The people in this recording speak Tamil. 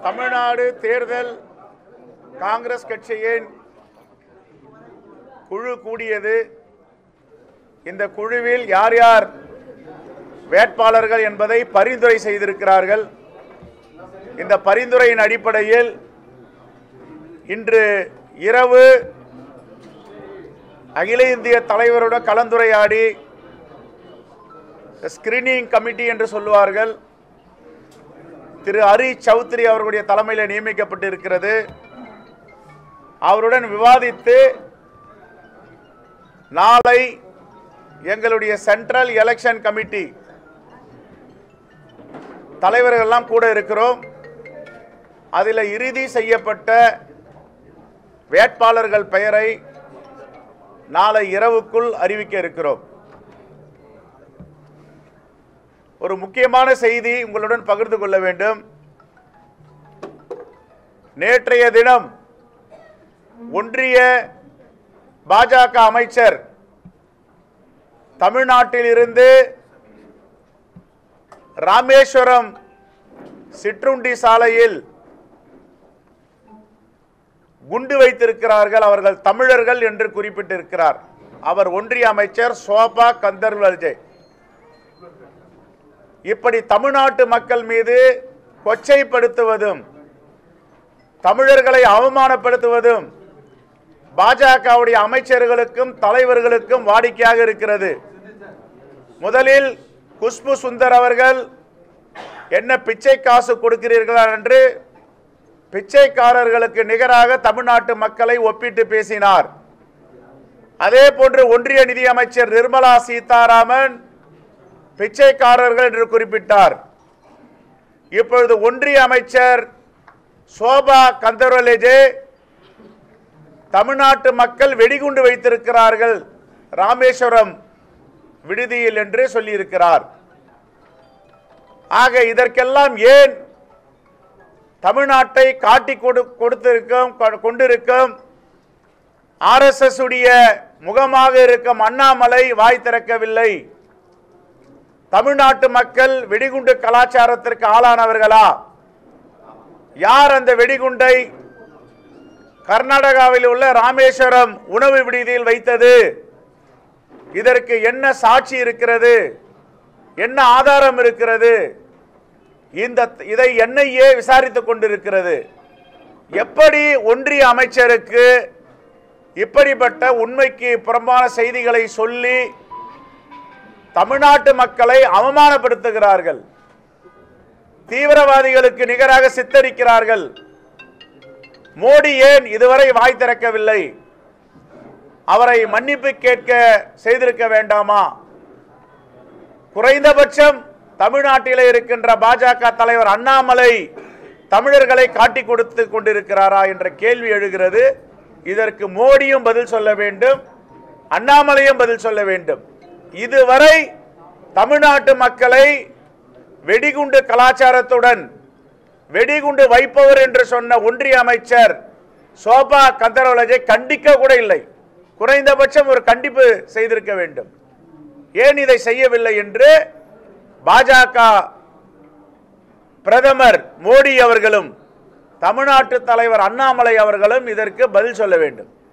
தமிழ்நாடு தேர்தல் காங்கிரஸ் கட்சியின் குழு கூடியது இந்த குழுவில் யார் யார் வேட்பாளர்கள் என்பதை பரிந்துரை செய்திருக்கிறார்கள் இந்த பரிந்துரையின் அடிப்படையில் இன்று இரவு அகில இந்திய தலைவருடன் கலந்துரையாடி ஸ்கிரீனிங் கமிட்டி என்று சொல்லுவார்கள் திரு ஹரி சௌத்ரி அவர்களுடைய தலைமையில் நியமிக்கப்பட்டிருக்கிறது அவருடன் விவாதித்து நாளை எங்களுடைய சென்ட்ரல் எலெக்ஷன் கமிட்டி தலைவர்கள் எல்லாம் கூட இருக்கிறோம் அதில் இறுதி செய்யப்பட்ட வேட்பாளர்கள் பெயரை நாளை இரவுக்குள் அறிவிக்க இருக்கிறோம் ஒரு முக்கியமான செய்தி உங்களுடன் பகிர்ந்து கொள்ள வேண்டும் நேற்றைய தினம் ஒன்றிய பாஜக அமைச்சர் தமிழ்நாட்டில் இருந்து ராமேஸ்வரம் சிற்றுண்டி சாலையில் குண்டு வைத்திருக்கிறார்கள் அவர்கள் தமிழர்கள் என்று குறிப்பிட்டிருக்கிறார் அவர் ஒன்றிய அமைச்சர் சோபா கந்தர்வல்ஜே இப்படி தமிழ்நாட்டு மக்கள் மீது கொச்சைப்படுத்துவதும் தமிழர்களை அவமானப்படுத்துவதும் பாஜகவுடைய அமைச்சர்களுக்கும் தலைவர்களுக்கும் வாடிக்கையாக இருக்கிறது முதலில் குஷ்பு சுந்தர் அவர்கள் என்ன பிச்சை காசு கொடுக்கிறீர்களா என்று பிச்சைக்காரர்களுக்கு நிகராக தமிழ்நாட்டு மக்களை ஒப்பிட்டு பேசினார் அதே போன்று ஒன்றிய நிதியமைச்சர் நிர்மலா சீதாராமன் பிச்சைக்காரர்கள் என்று குறிப்பிட்டார் இப்பொழுது ஒன்றிய அமைச்சர் சோபா கந்தர்வலேஜே தமிழ்நாட்டு மக்கள் வெடிகுண்டு வைத்திருக்கிறார்கள் ராமேஸ்வரம் விடுதியில் என்று சொல்லியிருக்கிறார் ஆக இதற்கெல்லாம் ஏன் தமிழ்நாட்டை காட்டி கொடு கொடுத்திருக்கும் கொ- கொண்டிருக்கும் ஆர்எஸ்எஸ் உடைய முகமாக இருக்கும் அண்ணாமலை வாய் திறக்கவில்லை தமிழ்நாட்டு மக்கள் வெடிகுண்டு கலாச்சாரத்திற்கு ஆளானவர்களா யார் அந்த வெடிகுண்டை கர்நாடகாவில் உள்ள ராமேஸ்வரம் உணவு விடுதியில் வைத்தது இதற்கு என்ன சாட்சி இருக்கிறது என்ன ஆதாரம் இருக்கிறது இந்த இதை என்ஐஏ விசாரித்துக் கொண்டிருக்கிறது எப்படி ஒன்றிய அமைச்சருக்கு இப்படிப்பட்ட உண்மைக்கு புறம்பான செய்திகளை சொல்லி தமிழ்நாட்டு மக்களை அவமானப்படுத்துகிறார்கள் தீவிரவாதிகளுக்கு நிகராக சித்தரிக்கிறார்கள் மோடி ஏன் இதுவரை வாய் திறக்கவில்லை அவரை மன்னிப்பு கேட்க செய்திருக்க வேண்டாமா குறைந்தபட்சம் தமிழ்நாட்டிலே இருக்கின்ற பாஜக தலைவர் அண்ணாமலை தமிழர்களை காட்டி கொடுத்து கொண்டிருக்கிறாரா என்ற கேள்வி எழுகிறது இதற்கு மோடியும் பதில் சொல்ல வேண்டும் அண்ணாமலையும் பதில் சொல்ல வேண்டும் இதுவரை தமிழ்நாட்டு மக்களை வெடிகுண்டு கலாச்சாரத்துடன் வெடிகுண்டு வைப்பவர் என்று சொன்ன ஒன்றிய அமைச்சர் சோபா கந்தரவலஜை கண்டிக்க கூட இல்லை குறைந்தபட்சம் ஒரு கண்டிப்பு செய்திருக்க வேண்டும் ஏன் இதை செய்யவில்லை என்று பாஜக பிரதமர் மோடி அவர்களும் தமிழ்நாட்டு தலைவர் அண்ணாமலை அவர்களும் இதற்கு பதில் சொல்ல வேண்டும்